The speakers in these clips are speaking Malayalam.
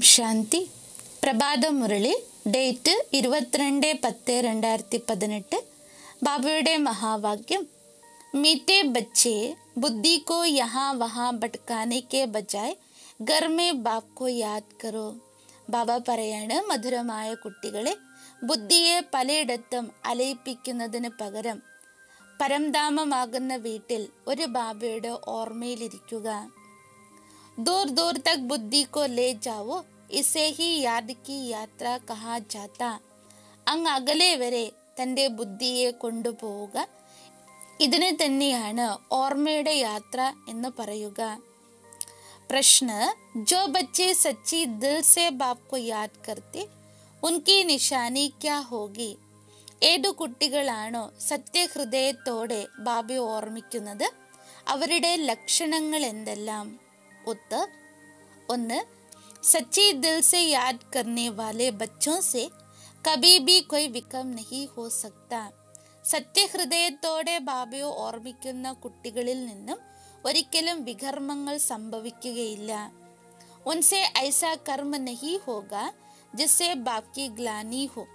ശാന്തി പ്രഭാത മുരളി ഡേറ്റ് ഇരുപത്തിരണ്ട് പത്ത് രണ്ടായിരത്തി പതിനെട്ട് ബാബയുടെ മഹാവാക്യം मीठे बच्चे बुद्धि को यहाँ वहाँ भटकाने के बजाय घर में बाप को याद करो ബാബ പറയാണ് മധുരമായ കുട്ടികളെ ബുദ്ധിയെ പലയിടത്തും അലയിപ്പിക്കുന്നതിന് പകരം പരംധാമമാകുന്ന വീട്ടിൽ ഒരു ബാബയുടെ ഓർമ്മയിലിരിക്കുക दूर दूर तक बुद्धि को ले जाओ इसे ही याद की യാത്ര കഹാ ജാത്ത അങ്ങ് അകലെ വരെ തൻ്റെ ബുദ്ധിയെ കൊണ്ടുപോവുക ഇതിനെ തന്നെയാണ് ഓർമ്മയുടെ യാത്ര എന്ന് പറയുക പ്രശ്ന ജോ ബच्चे സच्ची दिल से बाप को याद करते उनकी निशानी क्या होगी ഏതു കുട്ടികളാണോ സത്യഹൃദയത്തോടെ ബാബയെ ഓർമ്മിക്കുന്നത് അവരുടെ ലക്ഷണങ്ങൾ എന്തെല്ലാം उत्तर ഒന്ന് सच्ची दिल से याद करने वाले बच्चों से कभी भी कोई विकम नहीं हो सकता സത്യഹൃദയത്തോടെ ബാബയെ ഓർമ്മിക്കുന്ന കുട്ടികളിൽ നിന്നും ഒരിക്കലും വികർമ്മങ്ങൾ സംഭവിക്കുകയില്ല ഉൻസെ ഐസ കർമ്മ നഹി ഹോഗ ജിസെ ബാപ് കി ഗ്ലാനി ഹോ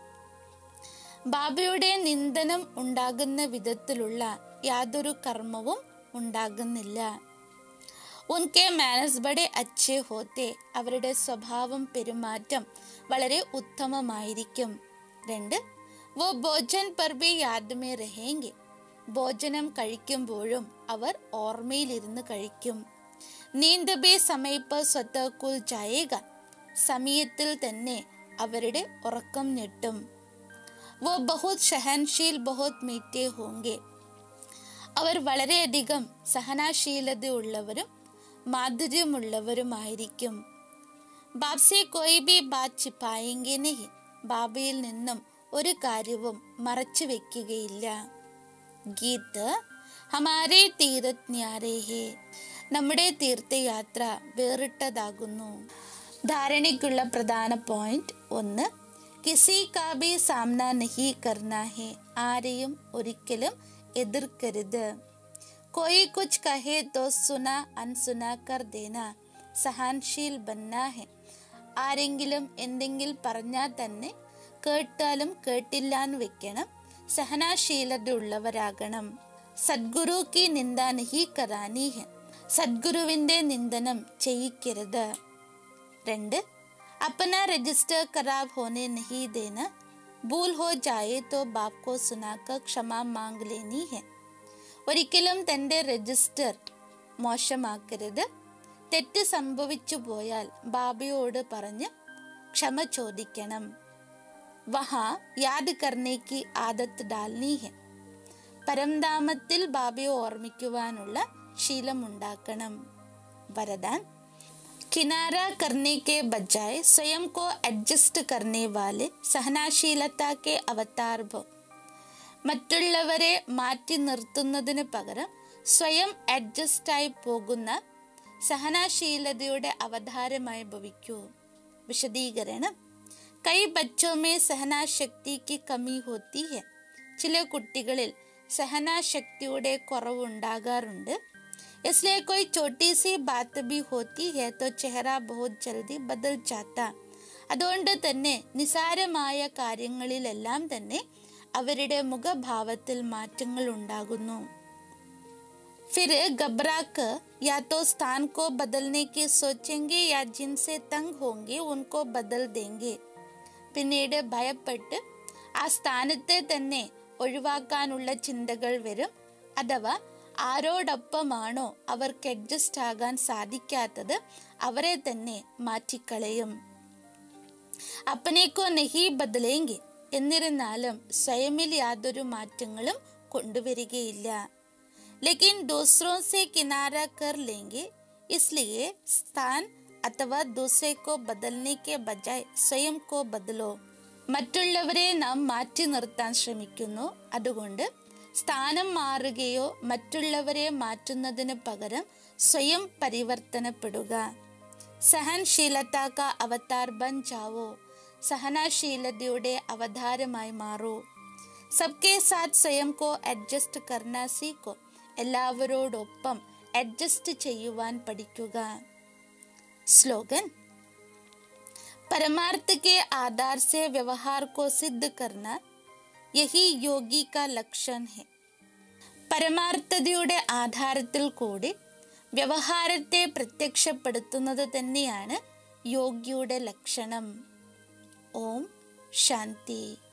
ബാബയുടെ നിന്ദനം ഉണ്ടാകുന്ന വിധത്തിലുള്ള യാതൊരു കർമ്മവും ഉണ്ടാകുന്നില്ല ഉൻകെ മാനസ് ബഡെ അച്ഛേ ഹോത്തെ അവരുടെ സ്വഭാവം പെരുമാറ്റം വളരെ ഉത്തമമായിരിക്കും രണ്ട് വോ ഭോജൻ പർ ബി യാദ്മേ രഹേങ്കെ ഭോജനം കഴിക്കുമ്പോഴും അവർ ഓർമ്മയിലിരുന്ന് കഴിക്കും നീന്ത ബി സമയപ്പ് സ്വത്തക്കുൽ ജായേക സമയത്തിൽ തന്നെ അവരുടെ ഉറക്കം ഞെട്ടും വോ ബഹുത് ഷഹൻശീൽ ബഹുത് മീറ്റേ ഹോങ്കെ അവർ വളരെയധികം സഹനാശീലതയുള്ളവരും മാധുര്യമുള്ളവരുമായിരിക്കും ബാബ്സെ കോയി ബി ബാത് ചിപ്പായെങ്കെ നഹി ബാബയിൽ നിന്നും ഒരു കാര്യവും മറച്ചു വെക്കുകയില്ല ഗീത് ഹമാരെ തീരത് ന്യാരേ ഹേ നമ്മുടെ തീർത്ഥയാത്ര വേറിട്ടതാകുന്നു ധാരണയ്ക്കുള്ള പ്രധാന പോയിന്റ് ഒന്ന് കിസി കാ ബി സാമ്ന നഹി കർണ ഹേ ആരെയും ഒരിക്കലും എതിർക്കരുത് कोई कुछ कहे तो सुना अनसुना कर देना സഹാൻശീൽ ബന്ന ഹെ ആരെങ്കിലും എന്തെങ്കിലും പറഞ്ഞാൽ തന്നെ കേട്ടാലും കേട്ടില്ലാന്ന് വെക്കണം സഹനാശീലതയുള്ളവരാകണം സദ്ഗുരു കി നിന്ദ നഹി കറാനി ഹെ സദ്ഗുരുവിൻ്റെ നിന്ദനം ചെയ്യിക്കരുത് രണ്ട് अपना रजिस्टर खराब होने नहीं देना भूल हो जाए तो बाप को सुनाकर क्षमा मांग लेनी है ഒരിക്കലും തൻ്റെ രജിസ്റ്റർ മോശമാക്കരുത് തെറ്റ് സംഭവിച്ചു പോയാൽ ബാബയോട് പറഞ്ഞ് ക്ഷമ ചോദിക്കണം വഹാ യാദ് കർണേക്ക് ആദത്ത് ഡാൽനി ഹെ പരംധാമത്തിൽ ബാബയെ ഓർമ്മിക്കുവാനുള്ള ശീലമുണ്ടാക്കണം വരദാൻ किनारा करने के बजाय स्वयं को एडजस्ट करने वाले सहनाशीलता के अवतार भव മറ്റുള്ളവരെ മാറ്റി നിർത്തുന്നതിന് പകരം സ്വയം അഡ്ജസ്റ്റായി പോകുന്ന സഹനാശീലതയുടെ അവതാരമായി ഭവിക്കൂ വിശദീകരണം കൈ ബച്ചോമേ സഹനാശക്തിക്ക് കമ്മി ഹോത്തി ഹെ ചില കുട്ടികളിൽ സഹനാശക്തിയുടെ കുറവുണ്ടാകാറുണ്ട് इसलिए कोई छोटी सी बात भी होती है तो चेहरा बहुत जल्दी बदल जाता അതുകൊണ്ട് തന്നെ നിസാരമായ കാര്യങ്ങളിലെല്ലാം തന്നെ അവരുടെ മുഖഭാവത്തിൽ മാറ്റങ്ങൾ ഉണ്ടാകുന്നു फिर घबरा कर या तो स्थान को बदलने की सोचेंगे या जिनसे तंग होंगे उनको बदल देंगे പിന്നീട് ഭയപ്പെട്ട് ആ സ്ഥാനത്തെ തന്നെ ഒഴിവാക്കാനുള്ള ചിന്തകൾ വരും അഥവാ ആരോടൊപ്പമാണോ അവർക്ക് അഡ്ജസ്റ്റ് ആകാൻ സാധിക്കാത്തത് അവരെ തന്നെ മാറ്റിക്കളയും അപ്പനേക്കോ നെഹി ബദലേങ്കി എന്നിരുന്നാലും സ്വയമിൽ യാതൊരു മാറ്റങ്ങളും കൊണ്ടുവരികയില്ല ലേക്കിൻ ദൂസറോ സെ കിനാര കർ ലേങ്കെ ഇസ്ലിയെ സ്ഥാൻ അഥവാ ദൂസരെ കോ ബദൽനെ കെ ബജായ് സ്വയം കോ ബദലോ മറ്റുള്ളവരെ നാം മാറ്റി നിർത്താൻ ശ്രമിക്കുന്നു അതുകൊണ്ട് സ്ഥാനം മാറുകയോ മറ്റുള്ളവരെ മാറ്റുന്നതിന് പകരം സ്വയം പരിവർത്തനപ്പെടുക സഹൻശീലതാക്ക അവതാർ ബൻ ജാവോ സഹനാശീലതയുടെ അവതാരമായി മാറൂ സബ്കെ സാത്ത് സ്വയം കോ അഡ്ജസ്റ്റ് കർണ സീക്കോ എല്ലാവരോടൊപ്പം അഡ്ജസ്റ്റ് ചെയ്യുവാൻ പഠിക്കുക സ്ലോഗൻ परमार्थ के आधार से व्यवहार को सिद्ध करना यही योगी का लक्षण है പരമാർത്ഥതയുടെ ആധാരത്തിൽ കൂടി വ്യവഹാരത്തെ പ്രത്യക്ഷപ്പെടുത്തുന്നത് തന്നെയാണ് യോഗിയുടെ ലക്ഷണം ഓം ശാന്തി